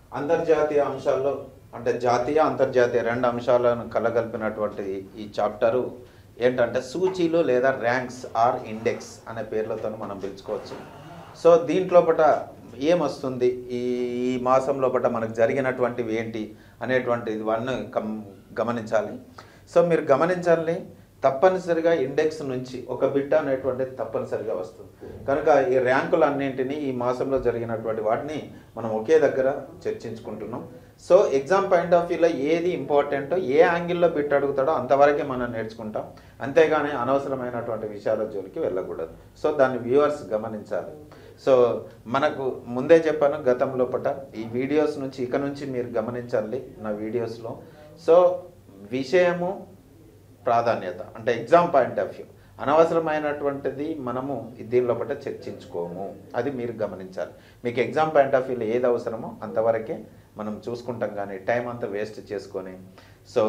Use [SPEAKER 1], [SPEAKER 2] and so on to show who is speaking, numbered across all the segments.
[SPEAKER 1] అంతర్జాతీయ అంశాల్లో అంటే జాతీయ అంతర్జాతీయ రెండు అంశాలను కలగలిపినటువంటి ఈ చాప్టరు ఏంటంటే సూచీలు లేదా ర్యాంక్స్ ఆర్ ఇండెక్స్ అనే పేర్లతో మనం పిలుచుకోవచ్చు సో దీంట్లో పట ఏమొస్తుంది ఈ ఈ మాసం లోపల మనకు జరిగినటువంటివి ఏంటి అనేటువంటి ఇవన్నీ గమ గమనించాలి సో మీరు గమనించాలి తప్పనిసరిగా ఇండెక్స్ నుంచి ఒక బిట్ అనేటువంటిది తప్పనిసరిగా వస్తుంది కనుక ఈ ర్యాంకులన్నింటినీ ఈ మాసంలో జరిగినటువంటి వాటిని మనం ఒకే దగ్గర చర్చించుకుంటున్నాం సో ఎగ్జామ్ పాయింట్ ఆఫ్ వ్యూలో ఏది ఇంపార్టెంటో ఏ యాంగిల్లో బిట్ అడుగుతాడో అంతవరకే మనం నేర్చుకుంటాం అంతేగాని అనవసరమైనటువంటి విషయాల జోలికి వెళ్ళకూడదు సో దాన్ని వ్యూవర్స్ గమనించాలి సో మనకు ముందే చెప్పాను గతంలో పట ఈ వీడియోస్ నుంచి ఇక నుంచి మీరు గమనించాలి నా వీడియోస్లో సో విషయము ప్రాధాన్యత అంటే ఎగ్జామ్ పాయింట్ ఆఫ్ వ్యూ అనవసరమైనటువంటిది మనము దీనిలో పట్ల చర్చించుకోము అది మీరు గమనించాలి మీకు ఎగ్జామ్ పాయింట్ ఆఫ్ వ్యూలో ఏది అవసరమో అంతవరకే మనం చూసుకుంటాం కానీ టైం అంతా వేస్ట్ చేసుకొని సో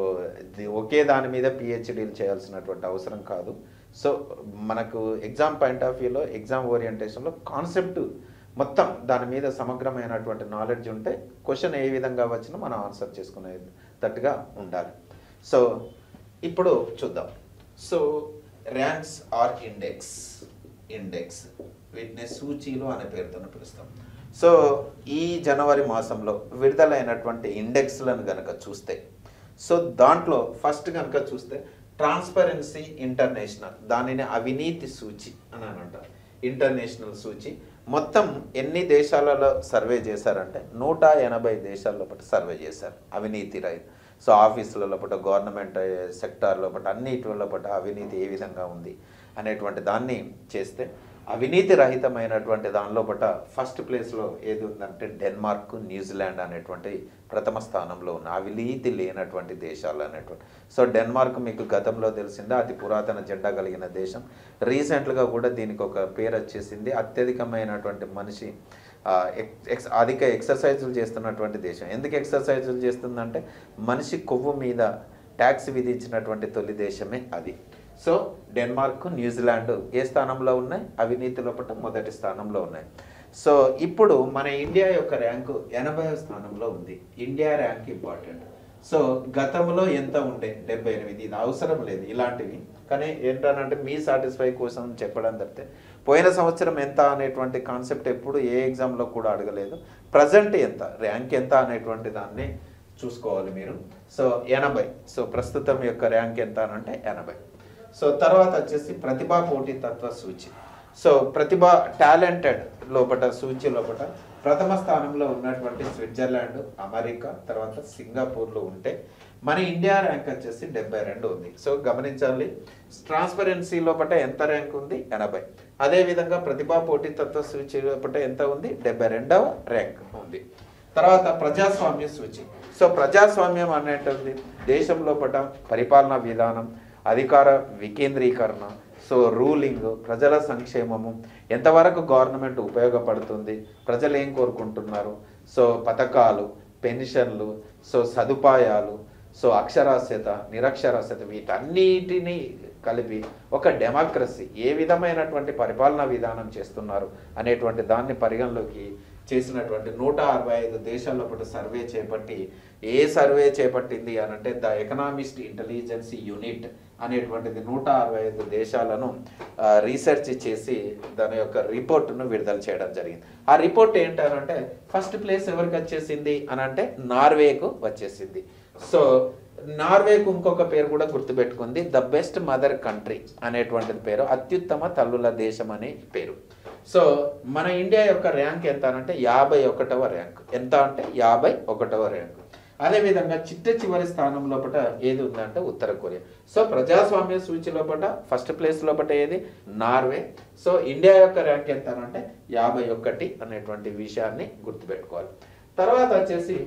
[SPEAKER 1] ఇది ఒకే దాని మీద పిహెచ్డీలు చేయాల్సినటువంటి అవసరం కాదు సో మనకు ఎగ్జామ్ పాయింట్ ఆఫ్ వ్యూలో ఎగ్జామ్ ఓరియంటేషన్లో కాన్సెప్ట్ మొత్తం దాని మీద సమగ్రమైనటువంటి నాలెడ్జ్ ఉంటే క్వశ్చన్ ఏ విధంగా వచ్చినా మనం ఆన్సర్ చేసుకునేటట్టుగా ఉండాలి సో ఇప్పుడు చూద్దాం so ranks or index index వీటిని సూచీలు అనే పేరుతో పిలుస్తాం సో ఈ జనవరి మాసంలో విడుదలైనటువంటి ఇండెక్స్లను కనుక చూస్తే సో దాంట్లో ఫస్ట్ కనుక చూస్తే ట్రాన్స్పరెన్సీ ఇంటర్నేషనల్ దానిని అవినీతి సూచి అని అని అంటారు ఇంటర్నేషనల్ సూచి మొత్తం ఎన్ని దేశాలలో సర్వే చేశారంటే నూట ఎనభై దేశాల లోపల సర్వే చేశారు అవినీతి రహిత సో ఆఫీసుల లోపల గవర్నమెంట్ సెక్టార్ లోపల అన్నిటి లోపల అవినీతి ఏ విధంగా ఉంది అనేటువంటి దాన్ని చేస్తే అవినీతి రహితమైనటువంటి దానిలో పట ఫస్ట్ ప్లేస్లో ఏది ఉందంటే డెన్మార్క్ న్యూజిలాండ్ అనేటువంటి ప్రథమ స్థానంలో ఉన్న అవినీతి లేనటువంటి దేశాలు అనేటువంటి సో డెన్మార్క్ మీకు గతంలో తెలిసిందే అతి పురాతన జెండా కలిగిన దేశం రీసెంట్గా కూడా దీనికి ఒక పేరు వచ్చేసింది అత్యధికమైనటువంటి మనిషి ఆ, ఎక్- ఎక్స్ అధిక ఎక్సర్సైజులు చేస్తున్నటువంటి దేశం ఎందుకు ఎక్సర్సైజులు చేస్తుందంటే మనిషి కొవ్వు మీద ట్యాక్స్ విధించినటువంటి తొలి దేశమే అది సో డెన్మార్క్ న్యూజిలాండ్ ఏ స్థానంలో ఉన్నాయి అవినీతి లోపల మొదటి స్థానంలో ఉన్నాయి సో ఇప్పుడు మన ఇండియా యొక్క ర్యాంకు ఎనభై స్థానంలో ఉంది ఇండియా ర్యాంక్ ఇంపార్టెంట్ సో గతంలో ఎంత ఉండే డెబ్బై ఎనిమిది ఇది అవసరం లేదు ఇలాంటివి కానీ ఏంటనంటే మీ సాటిస్ఫై కోసం చెప్పడం తప్పితే పోయిన సంవత్సరం ఎంత అనేటువంటి కాన్సెప్ట్ ఎప్పుడు ఏ ఎగ్జామ్లో కూడా అడగలేదు ప్రజెంట్ ఎంత ర్యాంక్ ఎంత అనేటువంటి దాన్ని చూసుకోవాలి మీరు సో ఎనభై సో ప్రస్తుతం యొక్క ర్యాంక్ ఎంత అని అంటే ఎనభై సో తర్వాత వచ్చేసి ప్రతిభా పోటీ తత్వ సూచి సో ప్రతిభ టాలెంటెడ్ లోపట సూచి లోపట ప్రథమ స్థానంలో ఉన్నటువంటి స్విట్జర్లాండ్ అమెరికా తర్వాత సింగపూర్లో ఉంటే మన ఇండియా ర్యాంక్ వచ్చేసి డెబ్బై రెండు ఉంది సో గమనించాలి ట్రాన్స్పరెన్సీ లోపట ఎంత ర్యాంక్ ఉంది ఎనభై అదేవిధంగా ప్రతిభా పోటీ తత్వ సూచి లోపట ఎంత ఉంది డెబ్బై రెండవ ర్యాంక్ ఉంది తర్వాత ప్రజాస్వామ్య సూచి సో ప్రజాస్వామ్యం అనేటువంటి దేశం లోపల పరిపాలనా విధానం అధికార వికేంద్రీకరణ సో రూలింగ్ ప్రజల సంక్షేమము ఎంతవరకు గవర్నమెంట్ ఉపయోగపడుతుంది ప్రజలు ఏం కోరుకుంటున్నారు సో పథకాలు పెన్షన్లు సో సదుపాయాలు సో అక్షరాస్యత నిరక్షరాస్యత వీటన్నిటినీ కలిపి ఒక డెమోక్రసీ ఏ విధమైనటువంటి పరిపాలనా విధానం చేస్తున్నారు అనేటువంటి దాన్ని పరిగణలోకి చేసినటువంటి నూట అరవై ఐదు దేశాల పాటు సర్వే చేపట్టి ఏ సర్వే చేపట్టింది అని అంటే ద ఎకనామిస్ట్ ఇంటెలిజెన్స్ యూనిట్ అనేటువంటిది నూట అరవై ఐదు దేశాలను ఆ, రీసెర్చ్ చేసి దాని యొక్క రిపోర్ట్ను విడుదల చేయడం జరిగింది ఆ రిపోర్ట్ ఏంటంటే ఫస్ట్ ప్లేస్ ఎవరికి వచ్చేసింది అని అంటే నార్వేకు వచ్చేసింది సో నార్వేకు ఇంకొక పేరు కూడా గుర్తుపెట్టుకుంది ద బెస్ట్ మదర్ కంట్రీ అనేటువంటిది పేరు అత్యుత్తమ తల్లుల దేశం అనే పేరు సో మన ఇండియా యొక్క ర్యాంక్ ఎంత అంటే యాభై ఒకటవ ర్యాంక్ ఎంత అంటే యాభై ఒకటవ ర్యాంక్ అదేవిధంగా చిట్ట చివరి స్థానం లోపల ఏది ఉందంటే ఉత్తర కొరియా సో ప్రజాస్వామ్య సూచి లోపల ఫస్ట్ ప్లేస్ లోపల ఏది నార్వే సో ఇండియా యొక్క ర్యాంక్ ఎంత అంటే యాభై ఒకటి అనేటువంటి విషయాన్ని గుర్తుపెట్టుకోవాలి తర్వాత వచ్చేసి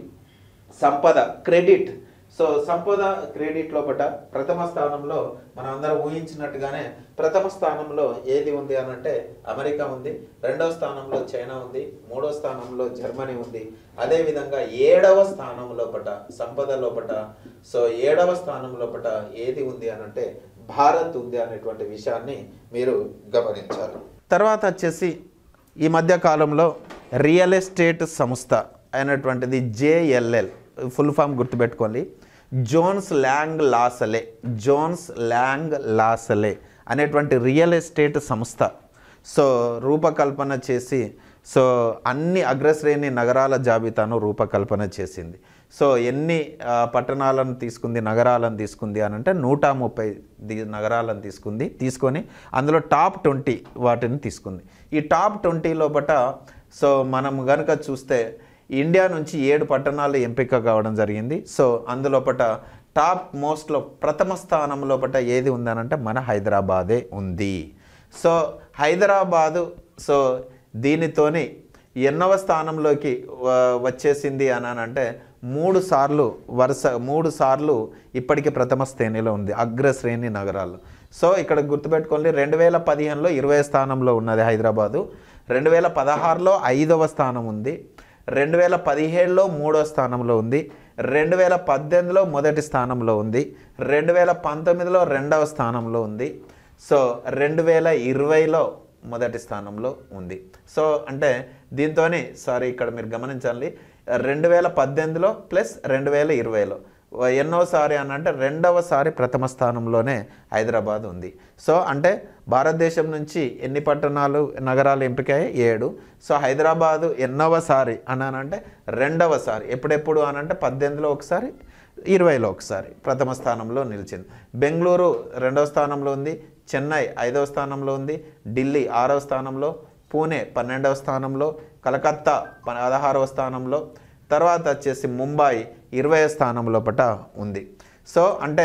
[SPEAKER 1] సంపద క్రెడిట్ సో సంపద క్రెడిట్ లోపల ప్రథమ స్థానంలో మనం అందరం ఊహించినట్టుగానే ప్రథమ స్థానంలో ఏది ఉంది అని అంటే అమెరికా ఉంది రెండవ స్థానంలో చైనా ఉంది మూడో స్థానంలో జర్మనీ ఉంది అదే విధంగా ఏడవ స్థానం లోపల సంపద లోపల సో ఏడవ స్థానం లోపల ఏది ఉంది అని అంటే భారత్ ఉంది అనేటువంటి విషయాన్ని మీరు గమనించాలి తర్వాత వచ్చేసి ఈ మధ్య కాలంలో రియల్ ఎస్టేట్ సంస్థ అయినటువంటిది జేఎల్ఎల్ ఫుల్ ఫామ్ గుర్తుపెట్టుకోండి Jones Lang LaSalle Jones Lang LaSalle అనేటువంటి రియల్ ఎస్టేట్ సంస్థ సో రూపకల్పన చేసి సో అన్ని అగ్రశ్రేణి నగరాల జాబితాను రూపకల్పన చేసింది సో ఎన్ని ఆ, పట్టణాలను తీసుకుంది నగరాలను తీసుకుంది అని అంటే నూట ముప్పై ది- నగరాలను తీసుకుంది తీసుకొని అందులో టాప్ ట్వంటీ వాటిని తీసుకుంది ఈ టాప్ ట్వంటీ లోపట సో మనం కనుక చూస్తే ఇండియా నుంచి ఏడు పట్టణాలు ఎంపిక కావడం జరిగింది సో అందులోపట టాప్ మోస్ట్లో ప్రథమ స్థానం లోపట ఏది ఉందనంటే మన హైదరాబాదే ఉంది సో హైదరాబాదు సో దీనితోని ఎన్నవ స్థానంలోకి వ- వచ్చేసింది అని అని అంటే మూడు సార్లు వరుస మూడు సార్లు ఇప్పటికీ ప్రథమ శ్రేణిలో ఉంది అగ్రశ్రేణి నగరాలు సో ఇక్కడ గుర్తుపెట్టుకోండి రెండు వేల పదిహేనులో ఇరవై స్థానంలో ఉన్నది హైదరాబాదు రెండు వేల పదహారులో ఐదవ స్థానం ఉంది రెండు వేల పదిహేడులో మూడో స్థానంలో ఉంది రెండు వేల పద్దెనిమిదిలో మొదటి స్థానంలో ఉంది రెండు వేల పంతొమ్మిదిలో రెండవ స్థానంలో ఉంది సో రెండు వేల ఇరవైలో మొదటి స్థానంలో ఉంది సో అంటే దీంతో సారీ ఇక్కడ మీరు గమనించాలి రెండు వేల పద్దెనిమిదిలో ప్లస్ రెండు వేల ఇరవైలో ఎన్నోసారి అని అంటే రెండవసారి ప్రథమ స్థానంలోనే హైదరాబాద్ ఉంది సో అంటే భారతదేశం నుంచి ఎన్ని పట్టణాలు నగరాలు ఎంపికయ్యాయి ఏడు సో హైదరాబాదు ఎన్నవసారి అని అంటే రెండవసారి ఎప్పుడెప్పుడు అని అంటే పద్దెనిమిదిలో ఒకసారి ఇరవైలో ఒకసారి ప్రథమ స్థానంలో నిలిచింది బెంగళూరు రెండవ స్థానంలో ఉంది చెన్నై ఐదవ స్థానంలో ఉంది ఢిల్లీ ఆరవ స్థానంలో పూణే పన్నెండవ స్థానంలో కలకత్తా పదహారవ స్థానంలో తర్వాత వచ్చేసి ముంబై ఇరవై స్థానం లోపట ఉంది సో అంటే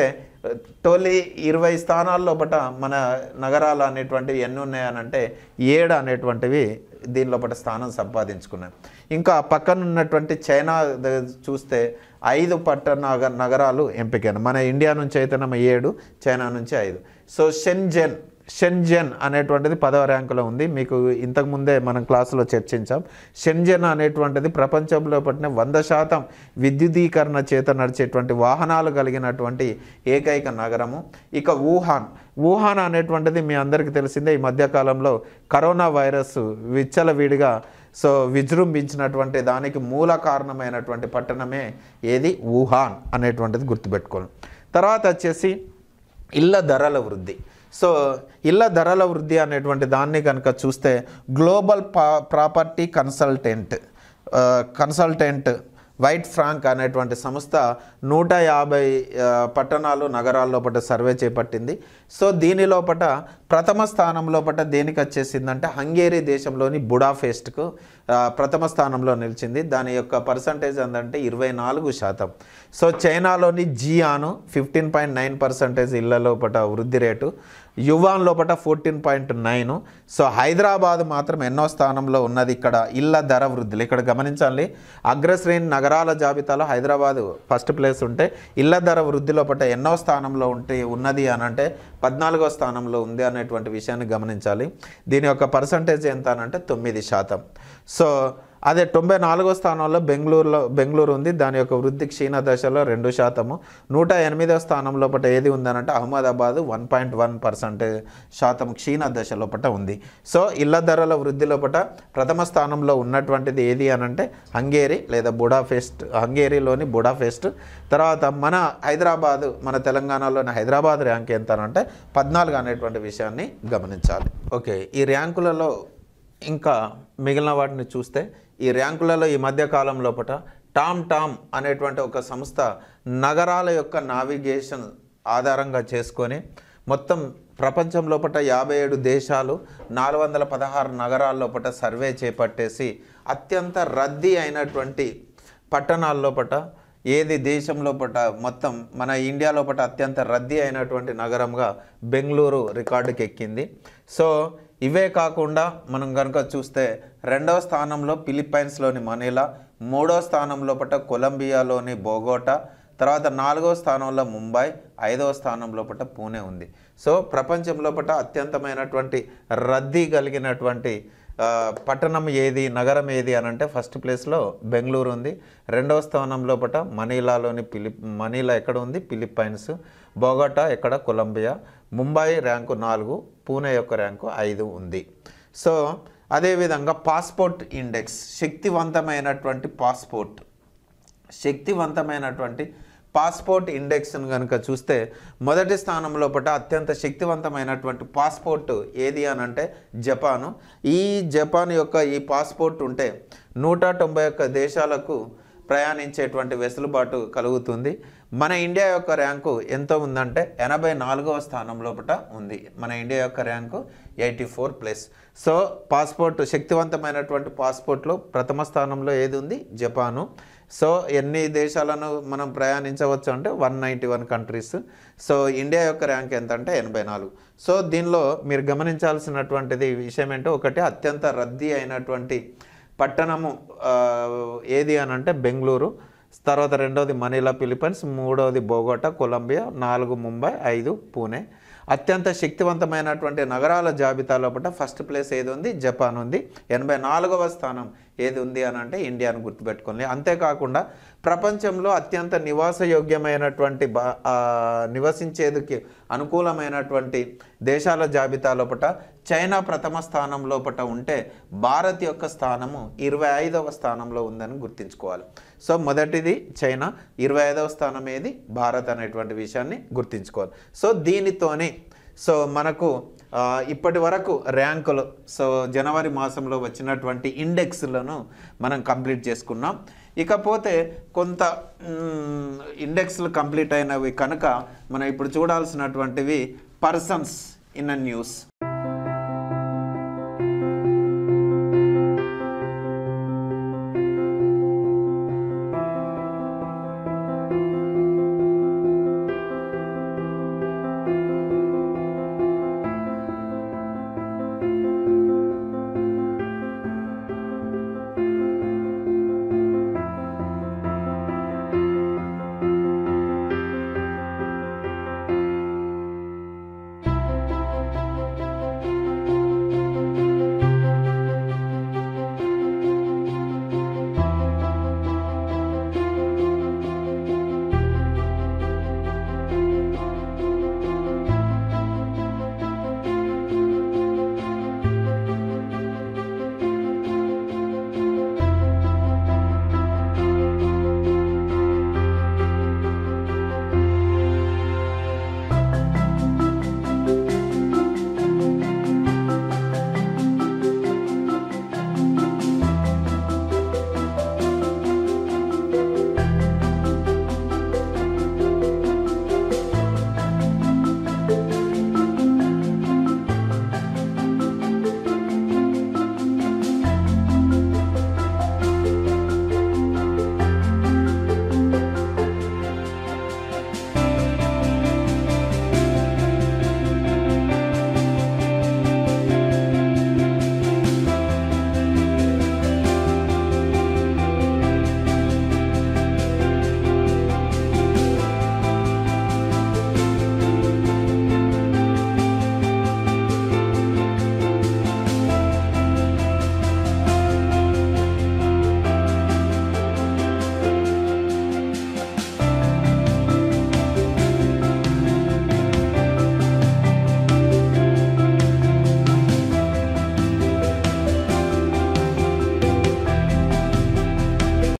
[SPEAKER 1] తొలి ఇరవై స్థానాల లోపట మన నగరాలు అనేటువంటివి ఎన్ని ఉన్నాయనంటే ఏడు అనేటువంటివి దీని లోపల స్థానం సంపాదించుకున్నాయి ఇంకా పక్కన ఉన్నటువంటి చైనా ద- చూస్తే ఐదు పట్టణ నగ నగరాలు ఎంపికైన మన ఇండియా నుంచి అయితేనేమో ఏడు చైనా నుంచి ఐదు సో షెన్జెన్ షెన్జెన్ అనేటువంటిది పదవ ర్యాంకులో ఉంది మీకు ఇంతకుముందే మనం క్లాసులో చర్చించాం షెన్జెన్ అనేటువంటిది ప్రపంచంలో పట్టిన వంద శాతం విద్యుదీకరణ చేత నడిచేటువంటి వాహనాలు కలిగినటువంటి ఏకైక నగరము ఇక వుహాన్ వుహాన్ అనేటువంటిది మీ అందరికీ తెలిసిందే ఈ మధ్యకాలంలో కరోనా వైరస్ విచ్చలవిడిగా సో విజృంభించినటువంటి దానికి మూల కారణమైనటువంటి పట్టణమే ఏది వుహాన్ అనేటువంటిది గుర్తుపెట్టుకోండి తర్వాత వచ్చేసి ఇళ్ళ ధరల వృద్ధి సో ఇళ్ళ ధరల వృద్ధి అనేటువంటి దాన్ని కనుక చూస్తే గ్లోబల్ పా ప్రాపర్టీ కన్సల్టెంట్ ఆ, కన్సల్టెంట్ వైట్ ఫ్రాంక్ అనేటువంటి సంస్థ నూట యాభై ఆ, పట్టణాలు నగరాల లోపల సర్వే చేపట్టింది సో దీని లోపల ప్రథమ స్థానం లోపల దేనికి వచ్చేసిందంటే హంగేరీ దేశంలోని బుడాఫెస్ట్కు ఆ, ప్రథమ స్థానంలో నిలిచింది దాని యొక్క పర్సంటేజ్ ఏంటంటే ఇరవై నాలుగు శాతం సో చైనాలోని జియాను ఫిఫ్టీన్ పాయింట్ నైన్ పర్సంటేజ్ ఇళ్ల లోపల వృద్ధి రేటు యువాన్ లోపల fourteen point nine so Hyderabad మాత్రం ఎన్నో స్థానంలో ఉన్నది ఇక్కడ ఇళ్ళ ధర వృద్ధులు ఇక్కడ గమనించాలి అగ్రశ్రేణి నగరాల జాబితాలో హైదరాబాద్ ఫస్ట్ ప్లేస్ ఉంటే ఇళ్ళ ధర వృద్ధి లోపల ఎన్నో స్థానంలో ఉంటే ఉన్నది అని అంటే పద్నాలుగో స్థానంలో ఉంది అనేటువంటి విషయాన్ని గమనించాలి దీని యొక్క పర్సంటేజ్ ఎంత అని అంటే తొమ్మిది శాతం సో అదే తొంభై నాలుగో స్థానంలో బెంగళూరులో బెంగళూరు ఉంది దాని యొక్క వృద్ధి క్షీణ దశలో రెండు శాతము నూట ఎనిమిదో స్థానం లోపల ఏది ఉందనంటే Ahmedabad one point one percentage శాతం క్షీణ దశ లోపల ఉంది సో ఇళ్ల ధరల వృద్ధి లోపల ప్రథమ స్థానంలో ఉన్నటువంటిది ఏది అనంటే హంగేరీ లేదా బుడాఫెస్ట్ హంగేరీలోని బుడాఫెస్ట్ తర్వాత మన హైదరాబాద్ మన తెలంగాణలోని హైదరాబాద్ ర్యాంక్ ఎంత అనంటే పద్నాలుగు అనేటువంటి విషయాన్ని గమనించాలి ఓకే ఈ ర్యాంకులలో ఇంకా మిగిలిన వాటిని చూస్తే ఈ ర్యాంకులలో ఈ మధ్య కాలం లోపల టామ్ టామ్ అనేటువంటి ఒక సంస్థ నగరాల యొక్క నావిగేషన్ ఆధారంగా చేసుకొని మొత్తం ప్రపంచం లోపల యాభై ఏడు దేశాలు నాలుగు వందల పదహారు నగరాల లోపల సర్వే చేపట్టేసి అత్యంత రద్దీ అయినటువంటి పట్టణాల లోపల ఏది దేశం లోపల మొత్తం మన ఇండియా లోపల అత్యంత రద్దీ అయినటువంటి నగరంగా బెంగళూరు రికార్డుకి ఎక్కింది సో ఇవే కాకుండా మనం కనుక చూస్తే రెండవ స్థానంలో ఫిలిప్పైన్స్లోని మనీలా మూడో స్థానం లోపల కొలంబియాలోని బోగోటా తర్వాత నాలుగో స్థానంలో ముంబై ఐదవ స్థానం లోపల పూణే ఉంది సో ప్రపంచం లోపల అత్యంతమైనటువంటి రద్దీ కలిగినటువంటి ఆ, పట్టణం ఏది నగరం ఏది అని అంటే ఫస్ట్ ప్లేస్లో బెంగళూరు ఉంది రెండవ స్థానం లోపల మనీలాలోని ఫిలిప్ మనీలా ఎక్కడ ఉంది ఫిలిప్పైన్స్ బోగటా ఎక్కడ కొలంబియా ముంబై ర్యాంకు నాలుగు పూణే యొక్క ర్యాంకు ఐదు ఉంది సో అదేవిధంగా పాస్పోర్ట్ ఇండెక్స్ శక్తివంతమైనటువంటి పాస్పోర్ట్ శక్తివంతమైనటువంటి పాస్పోర్ట్ ఇండెక్స్ను కనుక చూస్తే మొదటి స్థానం లోపల అత్యంత శక్తివంతమైనటువంటి పాస్పోర్ట్ ఏది అని అంటే జపాను ఈ జపాన్ యొక్క ఈ పాస్పోర్ట్ ఉంటే నూట తొంభై ఒక్క దేశాలకు ప్రయాణించేటువంటి వెసులుబాటు కలుగుతుంది మన ఇండియా యొక్క ర్యాంకు ఎంత ఉందంటే ఎనభై నాలుగవ స్థానం లోపల ఉంది మన ఇండియా యొక్క rank eighty four plus so passport శక్తివంతమైనటువంటి పాస్పోర్ట్లో ప్రథమ స్థానంలో ఏది ఉంది జపాను సో ఎన్ని దేశాలను మనం ప్రయాణించవచ్చు అంటే one ninety one countries so India యొక్క ర్యాంక్ ఎంత అంటే ఎనభై నాలుగు సో దీనిలో మీరు గమనించాల్సినటువంటిది విషయం ఏంటో ఒకటి అత్యంత రద్దీ అయినటువంటి పట్టణము ఆ, ఏది అని అంటే బెంగళూరు తర్వాత రెండవది మనీలా ఫిలిప్పైన్స్ మూడవది బోగోటా కొలంబియా నాలుగు ముంబై ఐదు పూణే అత్యంత శక్తివంతమైనటువంటి నగరాల జాబితా లోపల ఫస్ట్ ప్లేస్ ఏది ఉంది జపాన్ ఉంది ఎనభై నాలుగవ స్థానం ఏది ఉంది అని అంటే ఇండియాను గుర్తుపెట్టుకోండి అంతేకాకుండా ప్రపంచంలో అత్యంత నివాసయోగ్యమైనటువంటి బా ఆ, నివసించేందుకు అనుకూలమైనటువంటి దేశాల జాబితా లోపల చైనా ప్రథమ స్థానం లోపల ఉంటే భారత్ యొక్క స్థానము ఇరవై ఐదవ స్థానంలో ఉందని గుర్తుంచుకోవాలి సో మొదటిది చైనా ఇరవై ఐదవ స్థానం ఏది భారత్ అనేటువంటి విషయాన్ని గుర్తుంచుకోవాలి సో దీనితోనే సో మనకు ఆ, ఇప్పటి వరకు ర్యాంకులు సో జనవరి మాసంలో వచ్చినటువంటి ఇండెక్స్లను మనం కంప్లీట్ చేసుకున్నాం ఇకపోతే కొంత మ్, ఇండెక్స్లు కంప్లీట్ అయినవి కనుక మనం ఇప్పుడు చూడాల్సినటువంటివి పర్సన్స్ ఇన్ అ న్యూస్